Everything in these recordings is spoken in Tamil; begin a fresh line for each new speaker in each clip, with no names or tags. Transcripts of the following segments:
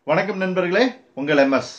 வணக்கம் நண்பர்களே உங்கள் எம்எஸ்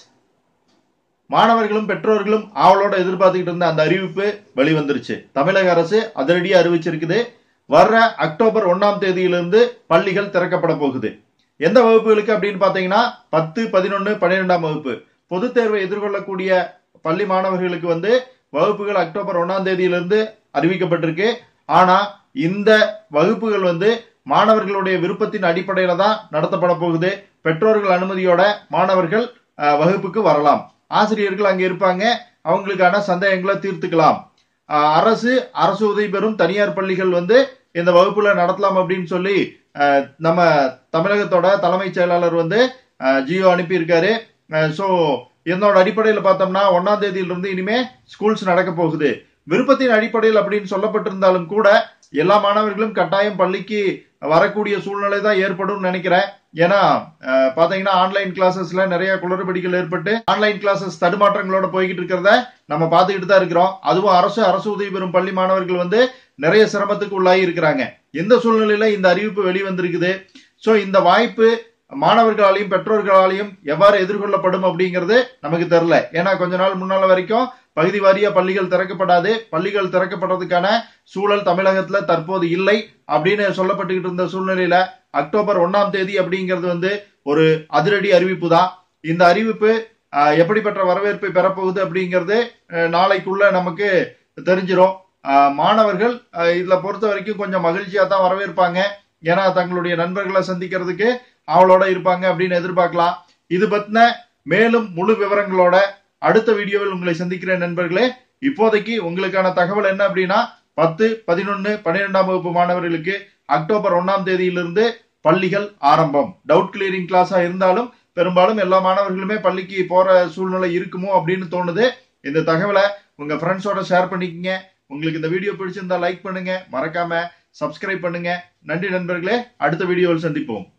மாணவர்களும் பெற்றோர்களும் ஆவலோட எதிர்பார்த்துக்கிட்டு இருந்த அந்த அறிவிப்பு வெளிவந்துருச்சு தமிழக அரசு அதிரடியா அறிவிச்சிருக்குது வர்ற அக்டோபர் ஒன்னாம் தேதியிலிருந்து பள்ளிகள் திறக்கப்பட போகுது எந்த வகுப்புகளுக்கு அப்படின்னு பாத்தீங்கன்னா பத்து பதினொன்னு பன்னிரெண்டாம் வகுப்பு பொதுத் தேர்வை எதிர்கொள்ளக்கூடிய பள்ளி மாணவர்களுக்கு வந்து வகுப்புகள் அக்டோபர் ஒன்னாம் தேதியிலிருந்து அறிவிக்கப்பட்டிருக்கு ஆனா இந்த வகுப்புகள் வந்து மாணவர்களுடைய விருப்பத்தின் அடிப்படையில தான் நடத்தப்பட போகுது பெற்றோர்கள் அனுமதியோட மாணவர்கள் அஹ், வகுப்புக்கு வரலாம் ஆசிரியர்கள் அங்க இருப்பாங்க அவங்களுக்கான சந்தேகங்களை தீர்த்துக்கலாம் அஹ், அரசு அரசு உதவி பெறும் தனியார் பள்ளிகள் வந்து இந்த வகுப்புல நடத்தலாம் அப்படின்னு சொல்லி அஹ், நம்ம தமிழகத்தோட தலைமைச் செயலாளர் வந்து அஹ், ஜியோ அனுப்பியிருக்காரு ஸோ இதனோட அடிப்படையில் பார்த்தோம்னா ஒன்னாம் தேதியிலிருந்து இனிமே ஸ்கூல்ஸ் நடக்க போகுது விருப்பத்தின் அடிப்படையில் அப்படின்னு சொல்லப்பட்டிருந்தாலும் கூட எல்லா மாணவர்களும் கட்டாயம் பள்ளிக்கு வரக்கூடிய சூழ்நிலை தான் ஏற்படும் நினைக்கிறேன் ஏன்னா அஹ், பாத்தீங்கன்னா ஆன்லைன் கிளாஸஸ்ல நிறைய குளறுபடிகள் ஏற்பட்டு ஆன்லைன் கிளாஸஸ் தடுமாற்றங்களோட போய்கிட்டு இருக்கிறத நம்ம பார்த்துக்கிட்டு தான் இருக்கிறோம் அதுவும் அரசு அரசு உதவி பெறும் பள்ளி மாணவர்கள் வந்து நிறைய சிரமத்துக்கு உள்ளாகி இருக்கிறாங்க எந்த சூழ்நிலையில இந்த அறிவிப்பு வெளிவந்திருக்குது சோ இந்த வாய்ப்பு மாணவர்களாலையும் பெற்றோர்களாலையும் எவ்வாறு எதிர்கொள்ளப்படும் அப்படிங்கிறது நமக்கு தெரியல ஏன்னா கொஞ்ச நாள் முன்னால வரைக்கும் பகுதி வாரியா பள்ளிகள் திறக்கப்படாது பள்ளிகள் திறக்கப்படுறதுக்கான சூழல் தமிழகத்துல தற்போது இல்லை அப்படின்னு சொல்லப்பட்டுக்கிட்டு இருந்த சூழ்நிலையில அக்டோபர் ஒன்னாம் தேதி அப்படிங்கிறது வந்து ஒரு அதிரடி அறிவிப்பு தான் இந்த அறிவிப்பு ஆஹ், எப்படிப்பட்ட வரவேற்பை பெறப்போகுது அப்படிங்கிறது அஹ், நாளைக்குள்ள நமக்கு தெரிஞ்சிரும் ஆஹ், மாணவர்கள் ஆஹ், இதுல பொறுத்த வரைக்கும் கொஞ்சம் மகிழ்ச்சியா தான் வரவேற்பாங்க ஏன்னா தங்களுடைய நண்பர்களை சந்திக்கிறதுக்கு அவளோட இருப்பாங்க அப்படின்னு எதிர்பார்க்கலாம் இது பத்தின மேலும் முழு விவரங்களோட அடுத்த வீடியோவில் உங்களை சந்திக்கிறேன் நண்பர்களே இப்போதைக்கு உங்களுக்கான தகவல் என்ன அப்படின்னா பத்து பதினொன்னு பன்னிரெண்டாம் வகுப்பு மாணவர்களுக்கு அக்டோபர் ஒன்னாம் தேதியிலிருந்து பள்ளிகள் ஆரம்பம் டவுட் கிளியரிங் கிளாஸா இருந்தாலும் பெரும்பாலும் எல்லா மாணவர்களுமே பள்ளிக்கு போற சூழ்நிலை இருக்குமோ அப்படின்னு தோணுது இந்த தகவலை உங்க ஃப்ரெண்ட்ஸோட ஷேர் பண்ணிக்கங்க உங்களுக்கு இந்த வீடியோ பிடிச்சிருந்தா லைக் பண்ணுங்க மறக்காம சப்ஸ்கிரைப் பண்ணுங்க நன்றி நண்பர்களே அடுத்த வீடியோவில் சந்திப்போம்